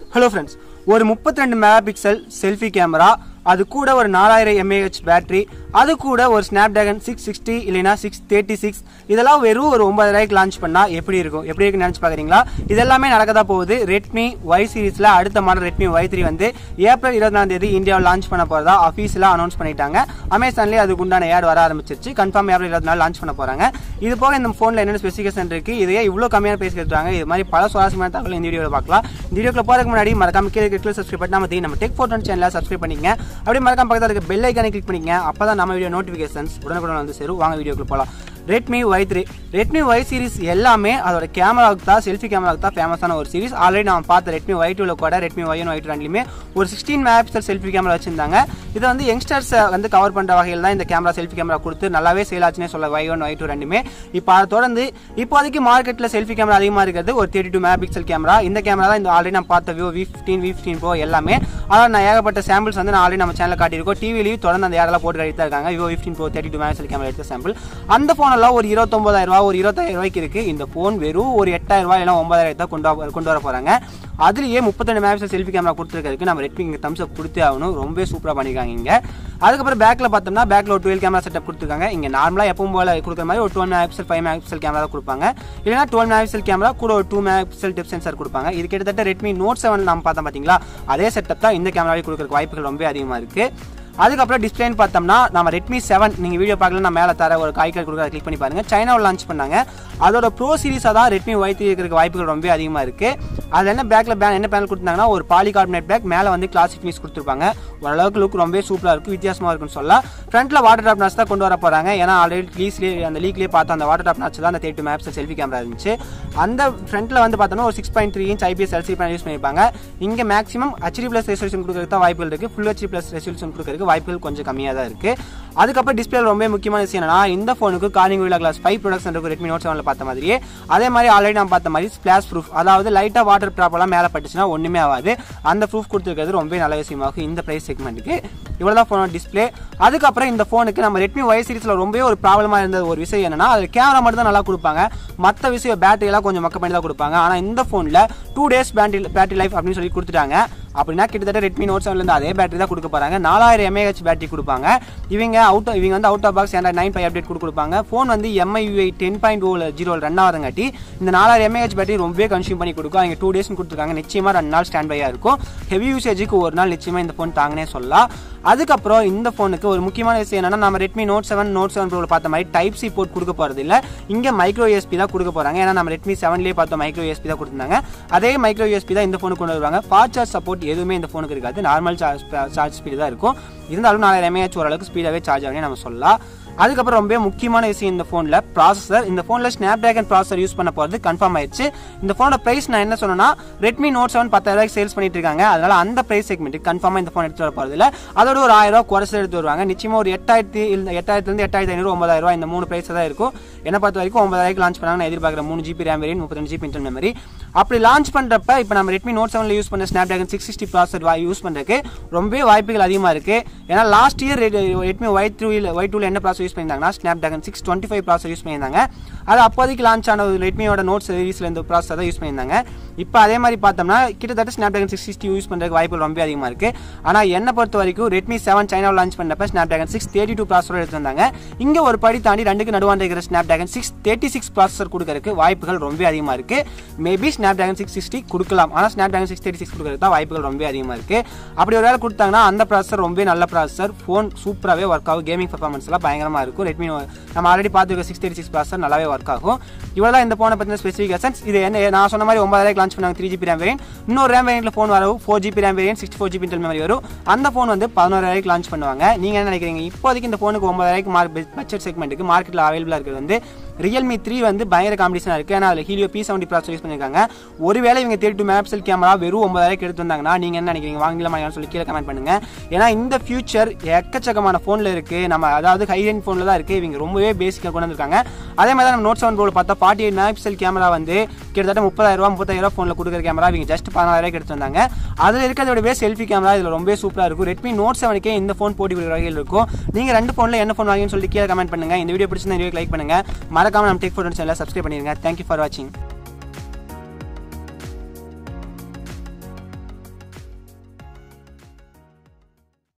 hello friends ஒரு 32 ரெண்டு mega megapixel selfie camera அது கூட ஒரு நாலாயிரம் எம்ஏஹெச் பேட்டரி அது கூட ஒரு ஸ்னாப் டிராகன் சிக்ஸ் சிக்ஸ்டி இல்லைனா சிக்ஸ் தேர்ட்டி சிக்ஸ் இதெல்லாம் வெறும் ஒரு ஒன்பதாயிரக்கு லான்ச் பண்ணா எப்படி இருக்கும் எப்படி இருக்குன்னு நினைச்சு பாக்குறீங்களா இதெல்லாமே நடக்கதா போகுது ரெட்மி ஒய் சீரிஸ்ல அடுத்த மாடல் ரெட்மி ஒய் த்ரீ வந்து ஏப்ரல் இருபதாம் தேதி இந்தியாவில் லான்ச் பண்ண போறதா அஃபீஷியலா அனௌன்ஸ் பண்ணிட்டாங்க அமேசான்லேயே அதுக்கு உண்டான ஏட் வர ஆரம்பிச்சிருச்சு கன்ஃபார்ம் ஏப்ரல் இருபத்தி நாலு லான்ச் பண்ண போறாங்க இது போக இந்த ஃபோன்ல என்னென்ன ஸ்பெசிஃபிகேஷன் இருக்கு இதையே இவ்வளவு கம்மியான பேசி இருக்காங்க இது மாதிரி பல சுவாரஸ்யமான தகவல் இந்த வீடியோவில் பார்க்கலாம் இந்த வீடியோக்குள்ள போறதுக்கு முன்னாடி மறக்காம கீழே கிளிக் சப்ஸ்கிரைப் பண்ணி நம்ம நம்ம டெக் ஃபோட்டோ சேனலை சப்ஸ்கிரைப் பண்ணிங்க அப்படியே மறக்காம பக்கத்தில் இருக்க பெல் ஐக்கானை கிளிக் பண்ணிங்க அப்பதான் நம்ம வீடியோ நோட்டிஃபிகேஷன்ஸ் உடனுக்குடன் வந்து சேரும் வாங்க வீடியோக்குள்ள போகலாம் Redmi Y three Redmi Y series எல்லாமே அதோட கேமராவுக்கு தான் செல்ஃபி கேமராவுக்கு தான் ஃபேமஸான ஒரு சீரிஸ் ஆல்ரெடி நம்ம பார்த்த ரெட்மி ஒய் டூல கூட Redmi Y one Y two ரெண்டுலையுமே ஒரு sixteen megapixel selfie camera வச்சிருந்தாங்க இதை வந்து யங்ஸ்டர்ஸை வந்து கவர் பண்ணுற வகையில் தான் இந்த கேமரா செல்ஃபி கேமரா கொடுத்து நல்லாவே சேல் ஆச்சுன்னே சொல்ல ஒய் ஒன் ஒய் டூ ரெண்டுமே இப்போ அதை தொடர்ந்து இப்போதைக்கு மார்க்கெட்டில் செல்ஃபி கேமரா அதிகமாக இருக்கிறது ஒரு thirty two megapixel camera இந்த கேமரா தான் இந்த ஆல்ரெடி நம்ம பார்த்த Vivo V fifteen V fifteen pro எல்லாமே அதாவது நான் ஏகப்பட்ட சாம்பிள்ஸ் வந்து நான் ஆல்ரெடி நம்ம சேனலில் காட்டியிருக்கோம் டிவிலையும் தொடர்ந்து அந்த யாரெல்லாம் போட்டு காட்டிட்டு தான் இருக்காங்க Vivo fifteen pro thirty two megapixel camera எடுத்த சாம்பிள் அந்த ஃபோனெல்லாம் ஒரு இருபத்தொம்பதாயிரம் ரூபா ஒரு இருபத்தாயிரம் ரூபாய்க்கு இருக்கு இந்த ஃபோன் வெறும் ஒரு எட்டாயிரம் ரூபாய் இல்லை ஒன்பதாயிரம் தான் கொண்டு வர- கொண்டு வர போறாங்க அதுலயே முப்பத்தெண்டு மெகா பிக்சல் செல்ஃபி கேமரா கொடுத்துருக்கிறதுக்கு நம்ம ரெட்மி இங்கே தம்ஸ் அப் கொடுத்தே ஆகணும் ரொம்ப சூப்பராக பண்ணியிருக்காங்க இங்க அதுக்கப்புறம் பேக்ல பார்த்தோம்னா பேக்ல ஒரு டுவெல் கேமரா செட்டப் கொடுத்துருக்காங்க இங்க நார்மலா எப்பவும் போல கொடுக்குற மாதிரி ஒரு twelve megapixel five megapixel camera தான் கொடுப்பாங்க இல்லைனா டுவெல் மெகா பிக்சல் கேமரா கூட ஒரு two megapixel depth sensor கொடுப்பாங்க இது கிட்டத்தட்ட ரெட்மி நோட் செவன் நம்ம பார்த்தோம் பாத்தீங்களா அதே செட்டப் தான் இந்த கேமராவை கொடுக்குறதுக்கு வாய்ப்புகள் ரொம்ப அதிகமா இருக்கு அதுக்கப்புறம் டிஸ்பிளேன்னு பார்த்தோம்னா நம்ம ரெட்மி செவன் நீங்கள் வீடியோ பார்க்கல நான் மேலே தர ஒரு காய்கறி கொடுக்குற கிளிக் பண்ணி பாருங்க சைனாவில் லான்ச் பண்ணாங்க அதோட ப்ரோ சீரிஸாக தான் ரெட்மி ஒய் த்ரீ இருக்கிறதுக்கு வாய்ப்புகள் ரொம்ப அதிகமாக இருக்கு அது என்ன பேக்கில் பேன் என்ன பேனல் கொடுத்தாங்கன்னா ஒரு பாலிகார்பனேட் பேக் மேலே வந்து கிளாசிக் ஃபினிஷ் கொடுத்துருப்பாங்க ஓரளவுக்கு லுக் ரொம்ப சூப்பராக இருக்கும் வித்தியாசமாக இருக்குன்னு சொல்லலாம் ஃப்ரண்ட்டில் வாட்டர் ட்ராப் நாச் தான் கொண்டு வர போகிறாங்க ஏன்னா ஆல்ரெடி லீஸ்லேயே அந்த லீக்லேயே பார்த்தோம் அந்த வாட்டர் ட்ராப் நாச் தான் அந்த தேர்ட்டி மேப்ஸ் செல்ஃபி கேமரா இருந்துச்சு அந்த ஃப்ரண்ட்டில் வந்து பார்த்தோம்னா ஒரு six point three inch IPS LC panel use பண்ணியிருப்பாங்க இங்கே மேக்ஸிமம் ஹெச்டி ப்ளஸ் ரெசல்யூஷன் கொடுக்கறதுக்கு தான் வாய்ப்புகள் இருக்குது ஃபுல் ஹெச்டி ப்ளஸ் ரெசல்யூஷன் கொடுக்கறதுக்கு வாய்ப்புகள் கொஞ்சம் கம்மியாக தான் இருக்குது அதுக்கப்புறம் டிஸ்பிளே ரொம்ப முக்கியமான விஷயம் என்னன்னா இந்த ஃபோனுக்கு Corning Gorilla glass five protection இருக்கும் ரெட்மி நோட் செவனில் பார்த்த மாதிரியே அதே மாதிரி ஆல்ரெடி நம்ம பார்த்த மாதிரி ஸ்பிளாஷ் ப்ரூஃப் அதாவது லைட்டாக வாட்டர் ட்ராப்லாம் மேலே பட்டுச்சுன்னா ஒன்றுமே ஆகாது அந்த ப்ரூஃப் கொடுத்துருக்கிறது ரொம்ப நல்ல விஷயமாகும் இந்த ப்ரைஸ் செக்மெண்ட்டுக்கு இவ்வளோ தான் ஃபோனோட டிஸ்பிளே அதுக்கப்புறம் இந்த ஃபோனுக்கு நம்ம ரெட்மி ஒய் சீரிஸில் ரொம்பவே ஒரு ப்ராப்ளமாக இருந்த ஒரு விஷயம் என்னன்னா அது கேமரா மட்டும் தான் நல்லா கொடுப்பாங்க மற்ற விஷயம் பேட்டரி எல்லாம் கொஞ்சம் மக்க பண்ணி தான் கொடுப்பாங்க ஆனால் இந்த ஃபோனில் two days battery battery life அப்படின்னு சொல்லி கொடுத்துட்டாங்க அப்படின்னா கிட்டத்தட்ட ரெட்மி நோட் செவன்லேருந்து அதே பேட்டரி தான் கொடுக்க போறாங்க நாலாயிரம் எம்ஏஹெச் பேட்டரி கொடுப்பாங்க இவங்க அவுட் இவங்க வந்து out of box Android nine five update கூட கொடுப்பாங்க ஃபோன் வந்து MI ten point O zero run ஆகிறங்காட்டி இந்த நாலாயிரம் எம்ஏஹெச் பேட்டரி ரொம்பவே கன்சியூம் பண்ணி கொடுக்கும் அவங்க டூ டேஸ் கொடுத்துருக்காங்க நிச்சயமா ரெண்டு நாள் ஸ்டாண்ட் பையாக இருக்கும் ஹெவி யூசேஜுக்கு ஒரு நாள் நிச்சயமா இந்த ஃபோன் தாங்கனே சொல்லலாம் அதுக்கப்புறம் இந்த ஃபோனுக்கு ஒரு முக்கியமான விஷயம் என்னன்னா நம்ம Redmi Note seven Note seven ப்ரோவில் பார்த்த மாதிரி டைப் சி போர்ட் கொடுக்க போறது இல்ல இங்க மைக்ரோ யூஎஸ்பி தான் கொடுக்க போறாங்க ஏன்னா நம்ம ரெட்மி செவன்லேயே பார்த்தோம் மைக்ரோ யூஎஸ்பி தான் கொடுத்துருந்தாங்க அதே மைக்ரோ யூஎஸ்பி தான் இந்த ஃபோனுக்கு கொண்டு வருவாங்க ஃபாஸ்ட் சார்ஜ் சப்போர்ட் எதுவுமே இந்த ஃபோனுக்கு இருக்காது நார்மல் சார்ஜ் சார்ஜ் ஸ்பீடு தான் இருக்கும் இருந்தாலும் நாலாயிரம் எம்ஏஹெச் ஓரளவுக்கு ஸ்பீடாகவே சார்ஜ் ஆகும்னு நம்ம சொல்லலாம் அதுக்கப்புறம் ரொம்ப முக்கியமான விஷயம் இந்த ஃபோனில் ப்ராசஸர் இந்த ஃபோனில் ஸ்னாப் டிராகன் ப்ராசஸர் யூஸ் பண்ண போகிறது கன்ஃபார்ம் ஆயிடுச்சு இந்த ஃபோனோட பிரைஸ் நான் என்ன சொன்னேன்னா ரெட்மி நோட் செவன் பத்தாயிரம் சேல்ஸ் பண்ணிட்டு இருக்காங்க அதனால அந்த பிரைஸ் செக்மெண்ட் கன்ஃபார்மாக இந்த ஃபோன் எடுத்து வர போகிறது இல்லை அதோட ஒரு ஆயிரம் ரூபா குறைச்சி எடுத்து வருவாங்க நிச்சயமாக ஒரு எட்டாயிரத்தி இல்ல எட்டாயிரத்துலேருந்து எட்டாயிரத்தி ஐநூறு ஒன்பதாயிரம் ரூபாய் இந்த மூணு பிரைஸ் தான் இருக்கும் என்ன பொறுத்த வரைக்கும் ஒன்பதாயிரம் லான்ச் பண்ணாங்க நான் எதிர்பார்க்குற மூணு ஜிபி ரேம் வேரியன் முப்பத்தஞ்சு ஜிபி இன்டர் மெமரி அப்படி லான்ச் பண்ணுறப்ப இப்போ நம்ம ரெட்மி நோட் செவனில் யூஸ் பண்ண Snapdragon six sixty processor use பண்ணுறதுக்கு ரொம்பவே வாய்ப்புகள் அதிகமாக இருக்கு ஏன்னா லாஸ்ட் இயர் ரெட்மி ஒய் த்ரூவில் ஒய் டூவில் என்ன ப்ராசர் யூஸ் பண்ணியிருந்தாங்கன்னா Snapdragon six twenty five processor use பண்ணியிருந்தாங்க அது அப்போதைக்கு லான்ச் ஆன ரெட்மியோட நோட் சீரிஸில் இந்த ப்ராசர் தான் யூஸ் பண்ணியிருந்தாங்க இப்போ அதே மாதிரி பார்த்தோம்னா கிட்டத்தட்ட Snapdragon six sixty use பண்ணுறதுக்கு வாய்ப்புகள் ரொம்ப அதிகமாக இருக்கு ஆனால் என்னை பொறுத்த வரைக்கும் ரெட்மி செவன் சைனாவில் லான்ச் பண்ணப்ப Snapdragon six thirty two processor எடுத்து வந்தாங்க இங்கே ஒரு படி தாண்டி ரெண்டுக்கு நடுவாண்ட இருக்கிற Snapdragon six thirty six processor கொடுக்கறதுக்கு வாய்ப்புகள் ரொம்ப அதிகமாக இருக்கு maybe Snapdragon six sixty கொடுக்கலாம் ஆனால் Snapdragon six thirty six கொடுக்கறது தான் வாய்ப்புகள் ரொம்ப அதிகமாக இருக்கு அப்படி ஒரு வேலை கொடுத்தாங்கன்னா அந்த ப்ராசர் ரொம்ப நல்ல ப்ராசர் ஃபோன் சூப்பராகவே ஒர்க் ஆகும் கேமிங் பர்ஃபார்மன்ஸ் எல்லாம் பயங்கரமாக இருக்கும் ரெட்மி நம்ம ஆல்ரெடி பார்த்துருக்க சிக்ஸ் தேர்ட்டி சிக்ஸ் ப்ராசர் நல்லாவே ஒர்க் ஆகும் இவ்வளோ தான் இந்த ஃபோனை பற்றின ஸ்பெசிஃபிகேஷன்ஸ் இது என்ன நான் சொன்ன மாதிரி ஒன்பதாயிரம் லான்ச் பண்ணாங்க த்ரீ ஜிபி ரேம் வேரியன் இன்னொரு ரேம் வேரியன்ட்ல ஃபோன் வரும் four GB RAM variant sixty four GB inter memory வரும் அந்த ஃபோன் வந்து பதினோராயிரம் லான்ச் பண்ணுவாங்க நீங்க என்ன நினைக்கிறீங்க இப்போதைக்கு இந்த ஃபோனுக்கு ஒன்பதாயிரம் மார்க் பட்ஜெட் செக்மெண்ட்டுக்கு மார்க்கெட்டில் அவைலபிளாக இருக்கிறது வந்து ரியல்மி த்ரீ வந்து பயங்கர காம்படிஷனாக இருக்குது ஏன்னா அதில் Helio P seventy processor use பண்ணியிருக்காங்க ஒருவேளை இவங்க தேர்ட்டி டூ மெகாபிக்சல் கேமரா வெறும் ஒன்பதாயிரம் எடுத்து வந்தாங்கன்னா நீங்கள் என்ன நினைக்கிறீங்க வாங்கலாமா சொல்லி கீழே கமெண்ட் பண்ணுங்க ஏன்னா இந்த ஃபியூச்சர் எக்கச்சக்கமான ஃபோனில் இருக்குது நம்ம அதாவது ஹை ரேஞ்ச் ஃபோனில் தான் இருக்குது இவங்க ரொம்பவே பேசிக்காக கொண்டு வந்திருக்காங்க அதே மாதிரி தான் நம்ம நோட் செவன் ப்ரோவில் பார்த்தா ஃபார்ட்டி எயிட் மெகாபிக்சல் கேமரா வந்து கிட்டத்தட்ட முப்பதாயிரம் ரூபா முப்பத்தாயிரம் ரூபா ஃபோனில் கொடுக்குற கேமரா இவங்க ஜஸ்ட் பதினாயிரம் எடுத்து வந்தாங்க அதில் இருக்கிறத விடவே செல்ஃபி கேமரா இதில் ரொம்ப சூப்பராக இருக்கும் ரெட்மி நோட் செவனுக்கே இந்த ஃபோன் போட்டி கொடுக்குற வகையில் இருக்கும் நீங்கள் ரெண்டு ஃபோனில் என்ன ஃபோன் வாங்கின்னு சொல்லி கீழே கமெண்ட் பண்ணுங்க இந்த வீடியோ பிடிச்சிருந்தா இந்த வீடியோ லைக் பண்ணுங்க மறக்காம நம்ம டெக் ஃபோட்டோ சேனலை சப்ஸ்கிரைப் பண்ணிருங்க தேங்க்யூ ஃபார் வாட்சிங்